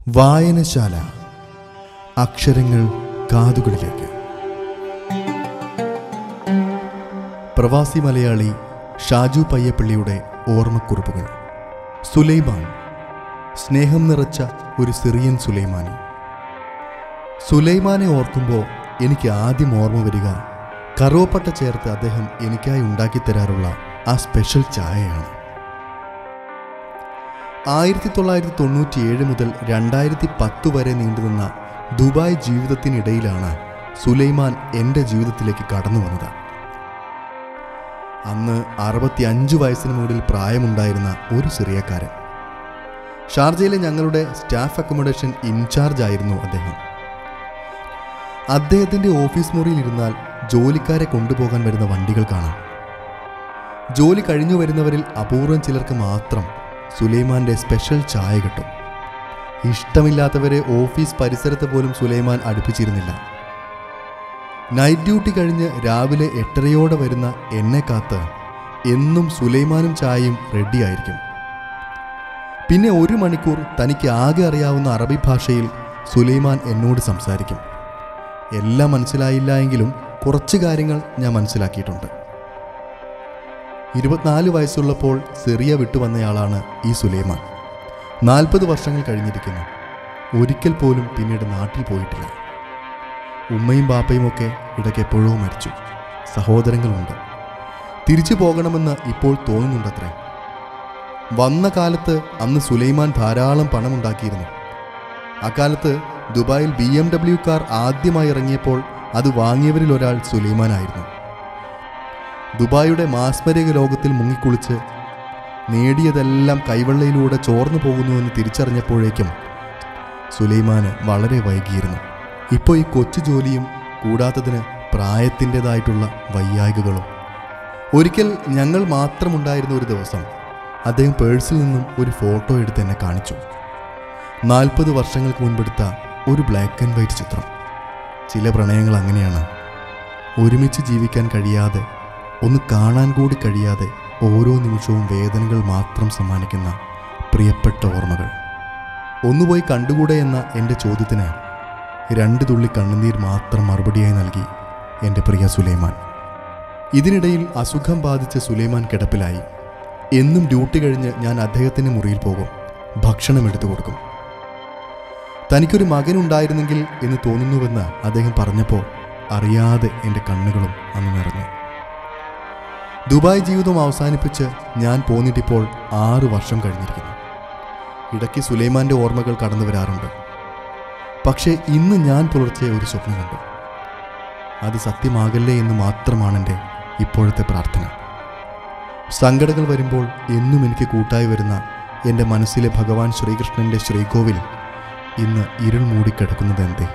വായനശാല അക്ഷരങ്ങൾ കാതുകളിലേക്ക് പ്രവാസി മലയാളി ഷാജു പയ്യപ്പള്ളിയുടെ ഓർമ്മക്കുറിപ്പുകൾ സുലൈമാൻ സ്നേഹം നിറച്ച ഒരു സിറിയൻ സുലൈമാനി സുലൈമാനെ ഓർക്കുമ്പോൾ എനിക്ക് ആദ്യം ഓർമ്മ വരിക കറുവപ്പട്ട ചേർത്ത് അദ്ദേഹം എനിക്കായി ഉണ്ടാക്കിത്തരാറുള്ള ആ സ്പെഷ്യൽ ചായയാണ് ആയിരത്തി തൊള്ളായിരത്തി തൊണ്ണൂറ്റിയേഴ് മുതൽ രണ്ടായിരത്തി പത്ത് വരെ നീണ്ടുനിന്ന ദുബായ് ജീവിതത്തിനിടയിലാണ് സുലൈമാൻ എൻ്റെ ജീവിതത്തിലേക്ക് കടന്നു വന്നത് അന്ന് അറുപത്തി അഞ്ച് വയസ്സിന് മുകളിൽ പ്രായമുണ്ടായിരുന്ന ഒരു സിറിയക്കാരൻ ഷാർജയിലെ ഞങ്ങളുടെ സ്റ്റാഫ് അക്കോമഡേഷൻ ഇൻചാർജ് ആയിരുന്നു അദ്ദേഹം അദ്ദേഹത്തിൻ്റെ ഓഫീസ് മുറിയിൽ ഇരുന്നാൽ ജോലിക്കാരെ കൊണ്ടുപോകാൻ വരുന്ന വണ്ടികൾ കാണാം ജോലി കഴിഞ്ഞു വരുന്നവരിൽ അപൂർവം ചിലർക്ക് മാത്രം സുലൈമാന്റെ സ്പെഷ്യൽ ചായ കിട്ടും ഇഷ്ടമില്ലാത്തവരെ ഓഫീസ് പരിസരത്ത് പോലും സുലൈമാൻ അടുപ്പിച്ചിരുന്നില്ല നൈറ്റ് ഡ്യൂട്ടി കഴിഞ്ഞ് രാവിലെ എട്ടരയോടെ വരുന്ന എന്നെ കാത്ത് എന്നും സുലൈമാനും ചായയും റെഡിയായിരിക്കും പിന്നെ ഒരു മണിക്കൂർ തനിക്ക് ആകെ അറിയാവുന്ന അറബി ഭാഷയിൽ സുലൈമാൻ എന്നോട് സംസാരിക്കും എല്ലാം മനസ്സിലായില്ല എങ്കിലും കുറച്ച് കാര്യങ്ങൾ ഞാൻ മനസ്സിലാക്കിയിട്ടുണ്ട് ഇരുപത്തിനാല് വയസ്സുള്ളപ്പോൾ സിറിയ വിട്ടുവന്നയാളാണ് ഈ സുലൈമാൻ നാൽപ്പത് വർഷങ്ങൾ കഴിഞ്ഞിരിക്കുന്നു ഒരിക്കൽ പോലും പിന്നീട് നാട്ടിൽ പോയിട്ടില്ല ഉമ്മയും ബാപ്പയും ഒക്കെ ഇടയ്ക്ക് എപ്പോഴോ മരിച്ചു സഹോദരങ്ങളുണ്ട് തിരിച്ചു പോകണമെന്ന് ഇപ്പോൾ തോന്നുന്നുണ്ടത്രേ വന്ന കാലത്ത് അന്ന് സുലൈമാൻ ധാരാളം പണമുണ്ടാക്കിയിരുന്നു അക്കാലത്ത് ദുബായിൽ ബി എം ഡബ്ല്യു കാർ ആദ്യമായി ഇറങ്ങിയപ്പോൾ അത് വാങ്ങിയവരിൽ ഒരാൾ സുലൈമാനായിരുന്നു ദുബായിയുടെ മാസ്മരിക ലോകത്തിൽ മുങ്ങിക്കുളിച്ച് നേടിയതെല്ലാം കൈവെള്ളയിലൂടെ ചോർന്നു പോകുന്നുവെന്ന് തിരിച്ചറിഞ്ഞപ്പോഴേക്കും സുലൈമാന് വളരെ വൈകിയിരുന്നു ഇപ്പോൾ ഈ കൊച്ചു ജോലിയും കൂടാത്തതിന് പ്രായത്തിൻ്റെതായിട്ടുള്ള വയ്യായികകളും ഒരിക്കൽ ഞങ്ങൾ മാത്രമുണ്ടായിരുന്ന ഒരു ദിവസം അദ്ദേഹം പേഴ്സിൽ നിന്നും ഒരു ഫോട്ടോ എടുത്ത് എന്നെ കാണിച്ചു നാൽപ്പത് വർഷങ്ങൾക്ക് മുൻപെടുത്ത ഒരു ബ്ലാക്ക് ആൻഡ് വൈറ്റ് ചിത്രം ചില പ്രണയങ്ങൾ അങ്ങനെയാണ് ഒരുമിച്ച് ജീവിക്കാൻ കഴിയാതെ ഒന്ന് കാണാൻ കൂടി കഴിയാതെ ഓരോ നിമിഷവും വേദനകൾ മാത്രം സമ്മാനിക്കുന്ന പ്രിയപ്പെട്ട ഓർമ്മകൾ ഒന്നുപോയി കണ്ടുകൂടെ എന്ന എൻ്റെ ചോദ്യത്തിന് രണ്ട് തുള്ളി കണ്ണുനീർ മാത്രം മറുപടിയായി നൽകി എൻ്റെ പ്രിയ സുലൈമാൻ ഇതിനിടയിൽ അസുഖം ബാധിച്ച സുലൈമാൻ കിടപ്പിലായി എന്നും ഡ്യൂട്ടി കഴിഞ്ഞ് ഞാൻ അദ്ദേഹത്തിൻ്റെ മുറിയിൽ പോകും ഭക്ഷണം എടുത്തു കൊടുക്കും തനിക്കൊരു മകനുണ്ടായിരുന്നെങ്കിൽ എന്ന് തോന്നുന്നുവെന്ന് അദ്ദേഹം പറഞ്ഞപ്പോൾ അറിയാതെ എൻ്റെ കണ്ണുകളും അന്ന് നിറഞ്ഞു ദുബായ് ജീവിതം അവസാനിപ്പിച്ച് ഞാൻ പോന്നിട്ടിപ്പോൾ ആറ് വർഷം കഴിഞ്ഞിരിക്കുന്നു ഇടയ്ക്ക് സുലൈമാന്റെ ഓർമ്മകൾ കടന്നു വരാറുണ്ട് പക്ഷേ ഇന്ന് ഞാൻ പുലർച്ചെ ഒരു സ്വപ്നം കണ്ടു അത് സത്യമാകല്ലേ എന്ന് മാത്രമാണ് എൻ്റെ ഇപ്പോഴത്തെ പ്രാർത്ഥന സങ്കടങ്ങൾ വരുമ്പോൾ എന്നും എനിക്ക് കൂട്ടായി വരുന്ന എൻ്റെ മനസ്സിലെ ഭഗവാൻ ശ്രീകൃഷ്ണൻ്റെ ശ്രീകോവിൽ ഇന്ന് ഇരുൾ മൂടിക്കിടക്കുന്നത് എന്തേ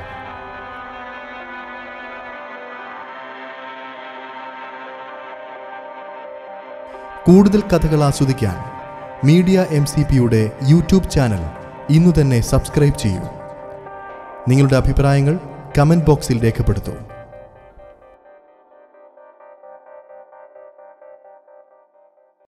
കൂടുതൽ കഥകൾ ആസ്വദിക്കാൻ മീഡിയ എം സി പിയുടെ യൂട്യൂബ് ചാനൽ ഇന്നു തന്നെ സബ്സ്ക്രൈബ് ചെയ്യൂ നിങ്ങളുടെ അഭിപ്രായങ്ങൾ കമൻറ്റ് ബോക്സിൽ രേഖപ്പെടുത്തൂ